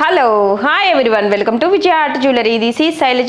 hello hi everyone welcome to Vijaya art jewellery this ఈ Shailaja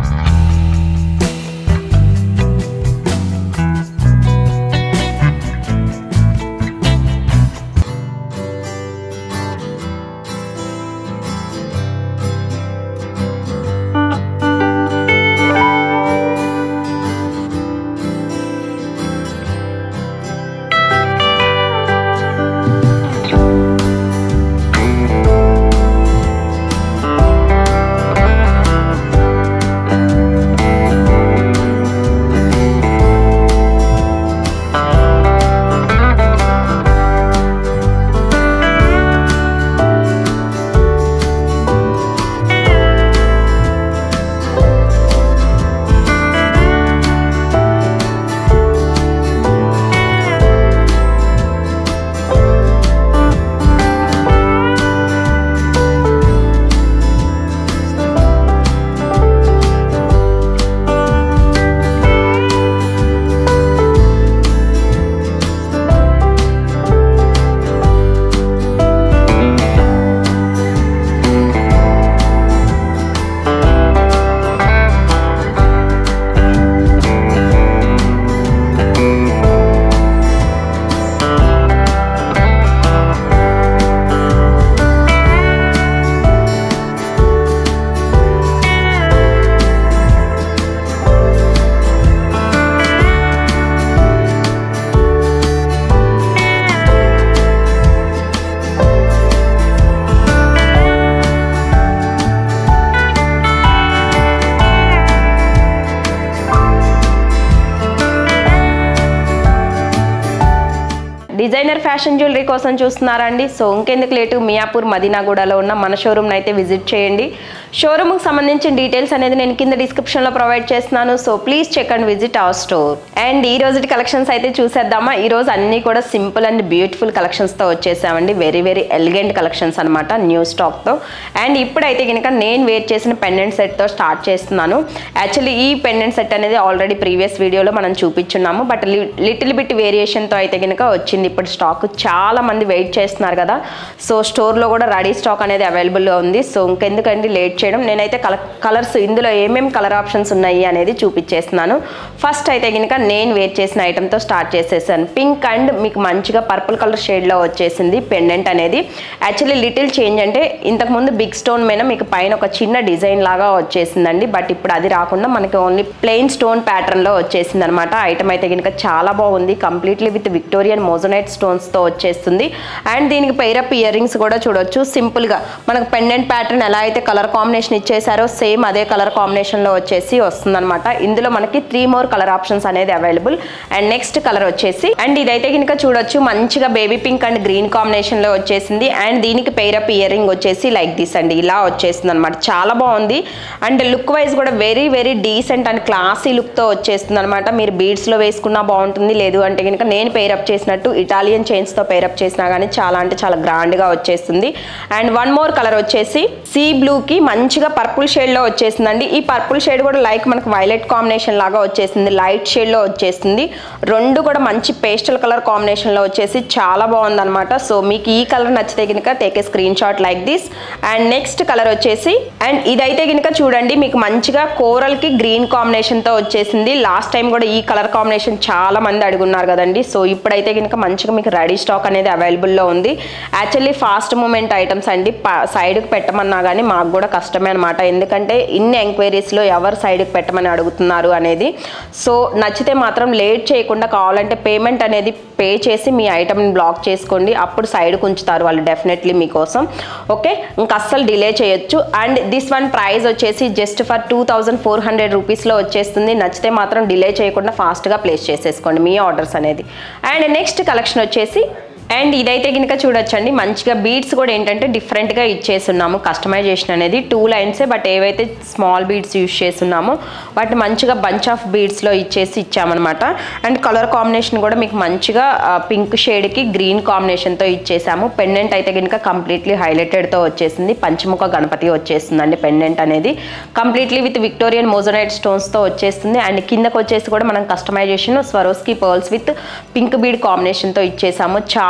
designer fashion jewellery కోసం చూస్తున్నారండి so ఇంకెందుకు లేటు మియాపూర్ మదీనాగూడలో ఉన్న మన షోరూమ్ని అయితే విజిట్ చేయండి షోరూమ్కి సంబంధించిన డీటెయిల్స్ అనేది నేను కింద డిస్క్రిప్షన్లో ప్రొవైడ్ చేస్తున్నాను so please check and visit our store and ఈ రోజు కలెక్షన్స్ అయితే చూసేద్దామా ఈ రోజు అన్నీ కూడా సింపుల్ అండ్ బ్యూటిఫుల్ కలెక్షన్స్తో వచ్చేసామండి వెరీ వెరీ ఎలిగెంట్ కలెక్షన్స్ అనమాట న్యూ స్టాక్తో అండ్ ఇప్పుడైతే కనుక నేను వేర్ చేసిన పెండెంట్ సెట్తో స్టార్ట్ చేస్తున్నాను యాక్చువల్లీ ఈ పెండెంట్ సెట్ అనేది ఆల్రెడీ ప్రీవియస్ వీడియోలో మనం చూపించున్నాము బట్ లిటిల్ బిట్ వేరియేషన్తో అయితే కనుక వచ్చింది ఇప్పుడు స్టాక్ చాలా మంది వెయిట్ చేస్తున్నారు కదా సో స్టోర్లో కూడా రెడీ స్టాక్ అనేది అవైలబుల్గా ఉంది సో ఇంకెందుకండి లేట్ చేయడం నేనైతే కల కలర్స్ ఇందులో ఏమేమి కలర్ ఆప్షన్స్ ఉన్నాయి అనేది చూపించేస్తున్నాను ఫస్ట్ అయితే కనుక నేను వేర్ చేసిన ఐటెంతో స్టార్ట్ చేసేసాను పింక్ అండ్ మీకు మంచిగా పర్పుల్ కలర్ షేడ్లో వచ్చేసింది పెండెంట్ అనేది యాక్చువల్లీ లిటిల్ చేంజ్ అంటే ఇంతకుముందు బిగ్ స్టోన్ మీద మీకు పైన ఒక చిన్న డిజైన్ లాగా వచ్చేసిందండి బట్ ఇప్పుడు అది రాకుండా మనకి ఓన్లీ ప్లెయిన్ స్టోన్ ప్యాటర్న్లో వచ్చేసింది అనమాట ఐటమ్ అయితే కనుక చాలా బాగుంది కంప్లీట్లీ విత్ విక్టోరియన్ మోజోనైట్ స్టోన్స్తో వచ్చేస్తుంది అండ్ దీనికి పైరప్ ఇయర్ రింగ్స్ కూడా చూడొచ్చు సింపుల్గా మనకు పెండెంట్ ప్యాటర్న్ ఎలా అయితే కలర్ కాంబినేషన్ ఇచ్చేసారో సేమ్ అదే కలర్ కాంబినేషన్లో వచ్చేసి వస్తుందన్నమాట ఇందులో మనకి త్రీ మోర్ కలర్ ఆప్షన్స్ అనేది అవైలబుల్ అండ్ నెక్స్ట్ కలర్ వచ్చేసి అండ్ ఇదైతే కనుక చూడొచ్చు మంచిగా బేబీ పింక్ అండ్ గ్రీన్ కాంబినేషన్లో వచ్చేసింది అండ్ దీనికి పైరప్ ఇయర్ రింగ్ వచ్చేసి లైక్ దిస్ అండి ఇలా వచ్చేస్తుంది అనమాట చాలా బాగుంది అండ్ లుక్ వైజ్ కూడా very very decent and classy లుక్తో వచ్చేస్తుంది అనమాట మీరు బీడ్స్లో వేసుకున్నా బాగుంటుంది లేదు అంటే కనుక నేను పేరప్ చేసినట్టు ఇటాలియన్ చైన్స్తో పేరప్ చేసినా కానీ చాలా అంటే చాలా గ్రాండ్గా వచ్చేస్తుంది అండ్ వన్ మోర్ కలర్ వచ్చేసి సీ బ్లూకి మంచిగా పర్పుల్ షేడ్లో వచ్చేసిందండి ఈ పర్పుల్ షేడ్ కూడా లైక్ మనకు వైలెట్ కాంబినేషన్ లాగా వచ్చేసింది లైట్ షేడ్లో వచ్చేసింది రెండు కూడా మంచి పేస్టల్ కలర్ కాంబినేషన్లో వచ్చేసి చాలా బాగుందన్నమాట సో మీకు ఈ కలర్ నచ్చితే కనుక take a screenshot like this and next colour వచ్చేసి అండ్ ఇదైతే కనుక చూడండి మీకు మంచిగా కోరల్కి గ్రీన్ కాంబినేషన్తో వచ్చేసింది లాస్ట్ టైం కూడా ఈ కలర్ కాంబినేషన్ చాలా మంది అడుగున్నారు కదండి సో ఇప్పుడైతే కనుక మంచిగా మీకు రెడీ స్టాక్ అనేది అవైలబుల్లో ఉంది యాక్చువల్లీ ఫాస్ట్ మూమెంట్ ఐటమ్స్ అండి సైడ్కి పెట్టమన్నా కానీ మాకు కూడా కష్టమే అనమాట ఎందుకంటే ఇన్ని ఎంక్వైరీస్లో ఎవరు సైడ్కి పెట్టమని అడుగుతున్నారు అనేది సో నచ్చితే మాత్రం లేట్ చేయకుండా కావాలంటే పేమెంట్ అనేది పే చేసి మీ ఐటమ్ని బ్లాక్ చేసుకోండి అప్పుడు సైడ్కి ఉంచుతారు వాళ్ళు డెఫినెట్లీ మీకోసం ఓకే ఇంకా అస్సలు డిలే చేయొచ్చు అండ్ దిస్ వన్ ప్రైస్ వచ్చేసి just for two thousand four hundred రూపీస్లో వచ్చేస్తుంది నచ్చితే మాత్రం డిలే చేయకుండా ఫాస్ట్గా ప్లేస్ చేసేసుకోండి మీ ఆర్డర్స్ అనేది అండ్ నెక్స్ట్ కలెక్షన్ వచ్చేసి అండ్ ఇదైతే కనుక చూడొచ్చండి మంచిగా బీడ్స్ కూడా ఏంటంటే డిఫరెంట్గా ఇచ్చేస్తున్నాము కస్టమైజేషన్ అనేది టూ లైన్సే బట్ ఏవైతే స్మాల్ బీడ్స్ యూస్ చేస్తున్నామో వాటిని మంచిగా బంచ్ ఆఫ్ బీడ్స్లో ఇచ్చేసి ఇచ్చామన్నమాట అండ్ కలర్ కాంబినేషన్ కూడా మీకు మంచిగా పింక్ షేడ్కి గ్రీన్ కాంబినేషన్తో ఇచ్చేసాము పెండెంట్ అయితే కనుక కంప్లీట్లీ హైలైటెడ్తో వచ్చేసింది పంచముఖ గణపతి వచ్చేస్తుందండి పెండెంట్ అనేది కంప్లీట్లీ విత్ విక్టోరియన్ మోజోనైట్ స్టోన్స్తో వచ్చేస్తుంది అండ్ కిందకు వచ్చేసి కూడా మనం customization Swarovski pearls with pink bead కాంబినేషన్తో ఇచ్చేసాము చాలా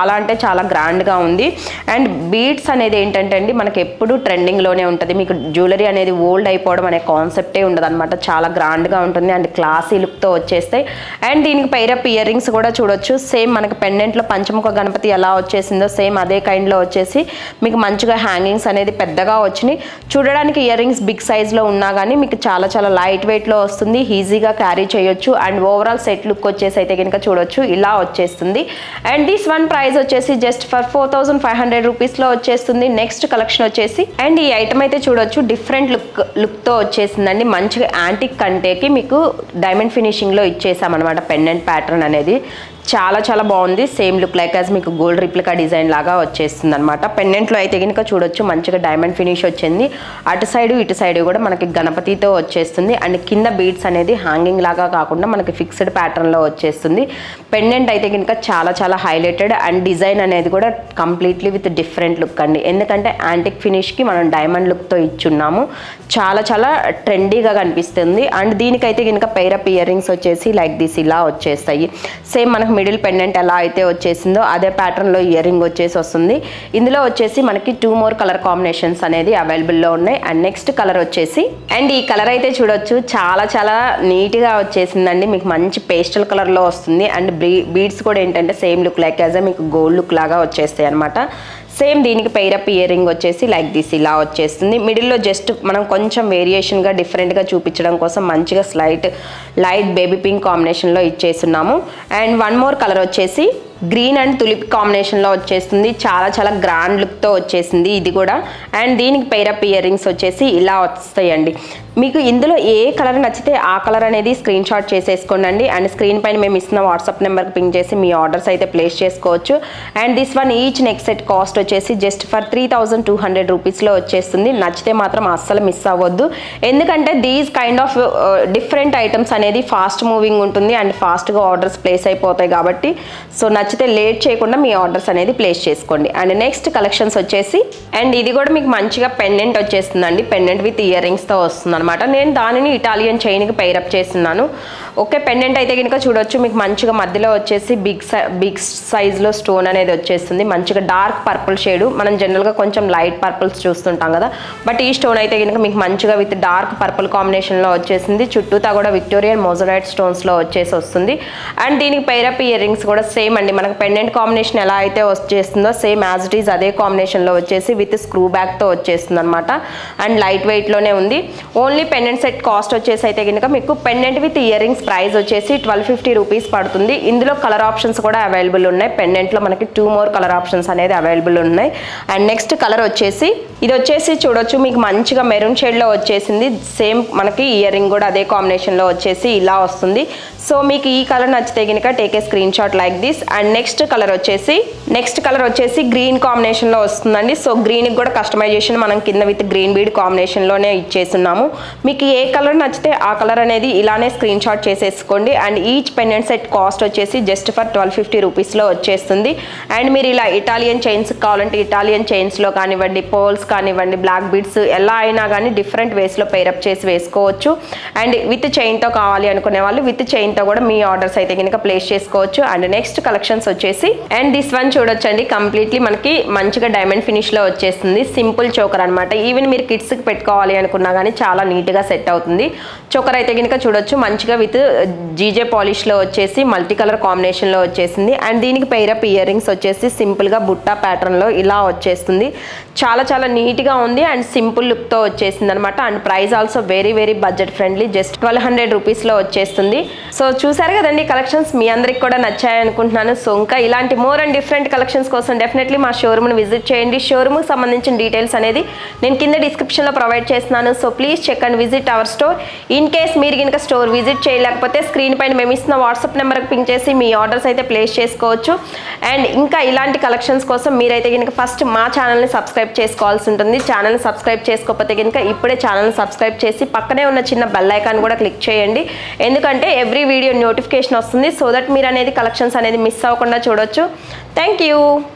చాలా అంటే చాలా గ్రాండ్గా ఉంది అండ్ బీడ్స్ అనేది ఏంటంటే అండి మనకి ఎప్పుడు ట్రెండింగ్లోనే ఉంటుంది మీకు జ్యువెలరీ అనేది ఓల్డ్ అయిపోవడం అనే కాన్సెప్టే ఉండదు అనమాట చాలా గ్రాండ్గా ఉంటుంది అండ్ క్లాసీ లుక్తో వచ్చేస్తాయి అండ్ దీనికి పైరప్ ఇయర్ రింగ్స్ కూడా చూడొచ్చు సేమ్ మనకి పెండెంట్లో పంచముఖ గణపతి ఎలా వచ్చేసిందో సేమ్ అదే కైండ్లో వచ్చేసి మీకు మంచిగా హ్యాంగింగ్స్ అనేది పెద్దగా వచ్చినాయి చూడడానికి ఇయర్ రింగ్స్ బిగ్ సైజ్లో ఉన్నా కానీ మీకు చాలా చాలా లైట్ వెయిట్లో వస్తుంది ఈజీగా క్యారీ చేయొచ్చు అండ్ ఓవరాల్ సెట్ లుక్ వచ్చేసి అయితే కనుక చూడొచ్చు ఇలా వచ్చేస్తుంది అండ్ దిస్ వన్ ప్రైస్ వచ్చేసి just for four thousand five hundred రూపీస్లో వచ్చేస్తుంది నెక్స్ట్ కలెక్షన్ వచ్చేసి అండ్ ఈ ఐటమ్ అయితే చూడొచ్చు డిఫరెంట్ లుక్ లుక్తో వచ్చేసిందండి మంచిగా యాంటిక్ కంటేకి మీకు డైమండ్ ఫినిషింగ్లో ఇచ్చేసామన్నమాట పెండెంట్ ప్యాటర్న్ అనేది చాలా చాలా బాగుంది సేమ్ లుక్ లైక్ యాజ్ మీకు గోల్డ్ రిప్లికా డిజైన్ లాగా వచ్చేస్తుంది అనమాట పెండెంట్లో అయితే కనుక చూడొచ్చు మంచిగా డైమండ్ ఫినిష్ వచ్చింది అటు సైడు ఇటు సైడు కూడా మనకి గణపతితో వచ్చేస్తుంది అండ్ కింద బీడ్స్ అనేది హ్యాంగింగ్ లాగా కాకుండా మనకి ఫిక్స్డ్ ప్యాటర్న్లో వచ్చేస్తుంది పెండెంట్ అయితే కనుక చాలా చాలా హైలైటెడ్ అండ్ డిజైన్ అనేది కూడా కంప్లీట్లీ విత్ డిఫరెంట్ లుక్ అండి ఎందుకంటే యాంటిక్ ఫినిష్కి మనం డైమండ్ లుక్తో ఇచ్చున్నాము చాలా చాలా ట్రెండీగా కనిపిస్తుంది అండ్ దీనికైతే కనుక పైరప్ ఇయర్ రింగ్స్ వచ్చేసి లైక్ దిస్ ఇలా వచ్చేస్తాయి సేమ్ మనకు మిడిల్ పెండెంట్ ఎలా అయితే వచ్చేసిందో అదే ప్యాటర్న్లో ఇయర్ రింగ్ వచ్చేసి వస్తుంది ఇందులో వచ్చేసి మనకి టూ మోర్ కలర్ కాంబినేషన్స్ అనేది అవైలబుల్లో ఉన్నాయి అండ్ నెక్స్ట్ కలర్ వచ్చేసి అండ్ ఈ కలర్ అయితే చూడొచ్చు చాలా చాలా నీట్గా వచ్చేసిందండి మీకు మంచి పేస్టల్ కలర్లో వస్తుంది అండ్ బీడ్స్ కూడా ఏంటంటే సేమ్ లుక్ లైక్ యాజ్ మీకు గోల్డ్ లుక్ లాగా వచ్చేస్తాయి అనమాట సేమ్ దీనికి పైరప్ ఇయర్ రింగ్ వచ్చేసి లైక్ దిస్ ఇలా వచ్చేస్తుంది మిడిల్లో జస్ట్ మనం కొంచెం వేరియేషన్గా డిఫరెంట్గా చూపించడం కోసం మంచిగా స్లైట్ లైట్ బేబీ పింక్ కాంబినేషన్లో ఇచ్చేస్తున్నాము అండ్ వన్ మోర్ కలర్ వచ్చేసి గ్రీన్ అండ్ తులిప్ కాంబినేషన్లో వచ్చేస్తుంది చాలా చాలా గ్రాండ్ లుక్తో వచ్చేసింది ఇది కూడా అండ్ దీనికి పైరప్ ఇయర్ రింగ్స్ వచ్చేసి ఇలా వస్తాయండి మీకు ఇందులో ఏ కలర్ నచ్చితే ఆ కలర్ అనేది స్క్రీన్ షాట్ చేసేసుకోండి అండ్ స్క్రీన్ పైన మేము ఇస్తున్న వాట్సాప్ నెంబర్కి పింక్ చేసి మీ ఆర్డర్స్ అయితే ప్లేస్ చేసుకోవచ్చు and this one each next set cost వచ్చేసి just for three thousand two hundred రూపీస్లో వచ్చేస్తుంది నచ్చితే మాత్రం అస్సలు మిస్ అవ్వద్దు ఎందుకంటే these kind of different items అనేది ఫాస్ట్ మూవింగ్ ఉంటుంది అండ్ ఫాస్ట్గా ఆర్డర్స్ ప్లేస్ అయిపోతాయి కాబట్టి సో నచ్చితే లేట్ చేయకుండా మీ ఆర్డర్స్ అనేది ప్లేస్ చేసుకోండి అండ్ నెక్స్ట్ కలెక్షన్స్ వచ్చేసి అండ్ ఇది కూడా మీకు మంచిగా పెండెంట్ వచ్చేస్తుందండి పెండెంట్ విత్ ఇయర్ రింగ్స్తో వస్తుంది అనమాట నేను దానిని ఇటాలియన్ చైన్కి పైరప్ చేస్తున్నాను ఓకే పెండెంట్ అయితే కనుక చూడొచ్చు మీకు మంచిగా మధ్యలో వచ్చేసి బిగ్ సై బిగ్ సైజ్లో స్టోన్ అనేది వచ్చేస్తుంది మంచిగా డార్క్ పర్పుల్ షేడు మనం జనరల్గా కొంచెం లైట్ పర్పుల్స్ చూస్తుంటాం కదా బట్ ఈ స్టోన్ అయితే కనుక మీకు మంచిగా విత్ డార్క్ పర్పుల్ కాంబినేషన్లో వచ్చేసింది చుట్టూతా కూడా విక్టోరియన్ మోజరైట్ స్టోన్స్లో వచ్చేసి వస్తుంది అండ్ దీనికి పైరప్ ఇయర్ రింగ్స్ కూడా సేమ్ అండి మనకు పెండెంట్ కాంబినేషన్ ఎలా అయితే వచ్చేస్తుందో సేమ్ యాజ్ ఇట్ ఈజ్ అదే కాంబినేషన్లో వచ్చేసి విత్ స్క్రూ బ్యాక్తో వచ్చేస్తుంది అనమాట అండ్ లైట్ వెయిట్లోనే ఉంది ఓన్లీ పెండెంట్ సెట్ కాస్ట్ వచ్చేసి అయితే కనుక మీకు pendant with earrings price వచ్చేసి ట్వెల్వ్ ఫిఫ్టీ రూపీస్ పడుతుంది ఇందులో కలర్ ఆప్షన్స్ కూడా అవైలబుల్ ఉన్నాయి పెండెంట్లో మనకి టూ మోర్ కలర్ ఆప్షన్స్ అనేది అవైలబుల్ ఉన్నాయి అండ్ నెక్స్ట్ కలర్ వచ్చేసి ఇది వచ్చేసి చూడొచ్చు మీకు మంచిగా మెరూన్ షేడ్లో వచ్చేసింది సేమ్ మనకి ఇయర్ రింగ్ కూడా అదే కాంబినేషన్లో వచ్చేసి ఇలా వస్తుంది సో మీకు ఈ కలర్ నచ్చితే కనుక take a screenshot like this and next colour వచ్చేసి నెక్స్ట్ కలర్ వచ్చేసి గ్రీన్ కాంబినేషన్లో వస్తుందండి సో గ్రీన్కి కూడా కస్టమైజేషన్ మనం కింద విత్ గ్రీన్ బీడ్ కాంబినేషన్లోనే ఇచ్చేస్తున్నాము మీకు ఏ కలర్ నచ్చితే ఆ కలర్ అనేది ఇలానే స్క్రీన్ షాట్ చేసేసుకోండి and each pendant set cost వచ్చేసి జస్ట్ ఫర్ ట్వెల్వ్ ఫిఫ్టీ రూపీస్లో వచ్చేస్తుంది అండ్ మీరు ఇలా ఇటాలియన్ చైన్స్ కావాలంటే ఇటాలియన్ చైన్స్లో కానివ్వండి పోల్స్ కానివ్వండి బ్లాక్ బీడ్స్ ఎలా అయినా కానీ డిఫరెంట్ వేస్లో పేరప్ చేసి వేసుకోవచ్చు అండ్ విత్ చైన్తో కావాలి అనుకునే వాళ్ళు విత్ చైన్తో కూడా మీ ఆర్డర్స్ అయితే కనుక ప్లేస్ చేసుకోవచ్చు అండ్ నెక్స్ట్ కలెక్షన్స్ వచ్చేసి అండ్ దిస్ వన్ చూడొచ్చండి కంప్లీట్లీ మనకి మంచిగా డైమండ్ ఫినిష్లో వచ్చేస్తుంది సింపుల్ చోకర్ అనమాట ఈవెన్ మీరు కిడ్స్కి పెట్టుకోవాలి అనుకున్నా కానీ చాలా నీట్గా సెట్ అవుతుంది చోకర్ అయితే కనుక చూడొచ్చు మంచిగా విత్ జీజే పాలిష్లో వచ్చేసి మల్టీ కలర్ కాంబినేషన్లో వచ్చేసింది అండ్ దీనికి పైరప్ ఇయర్ రింగ్స్ వచ్చేసి సింపుల్గా బుట్టా ప్యాటర్న్లో ఇలా వచ్చేస్తుంది చాలా చాలా నీట్గా ఉంది అండ్ సింపుల్ లుక్తో వచ్చేసింది అనమాట and price also very very budget friendly just twelve hundred రూపీస్లో వచ్చేస్తుంది సో చూసారు కదండి కలెక్షన్స్ మీ అందరికి కూడా నచ్చాయి అనుకుంటున్నాను సో ఇంకా ఇలాంటి మోర్ అండ్ డిఫరెంట్ కలెక్షన్స్ కోసం డెఫినెట్లీ మా షోరూమ్ని విజిట్ చేయండి షోరూమ్కి సంబంధించిన డీటెయిల్స్ అనేది నేను కింద డిస్క్రిప్షన్లో ప్రొవైడ్ చేస్తున్నాను so please check and visit our store in case మీరు కనుక స్టోర్ విజిట్ చేయలేకపోతే స్క్రీన్ పైన మేము ఇస్తున్న వాట్సాప్ నెంబర్కి పింక్ చేసి మీ ఆర్డర్స్ అయితే ప్లేస్ చేసుకోవచ్చు అండ్ ఇంకా ఇలాంటి కలెక్షన్స్ కోసం మీరైతే కనుక ఫస్ట్ మా ఛానల్ని సబ్స్క్రైబ్ చేసుకోవాల్సి ఉంటుంది ఛానల్ని సబ్స్క్రైబ్ చేసుకోకపోతే కనుక ఇప్పుడే ఛానల్ని సబ్స్క్రైబ్ చేసి పక్కనే ఉన్న చిన్న బెల్ ఐకాన్ కూడా క్లిక్ చేయండి ఎందుకంటే ఎవ్రీ వీడియో నోటిఫికేషన్ వస్తుంది సో దట్ మీరు అనేది కలెక్షన్స్ అనేది మిస్ అవ్వకుండా చూడొచ్చు థ్యాంక్ యూ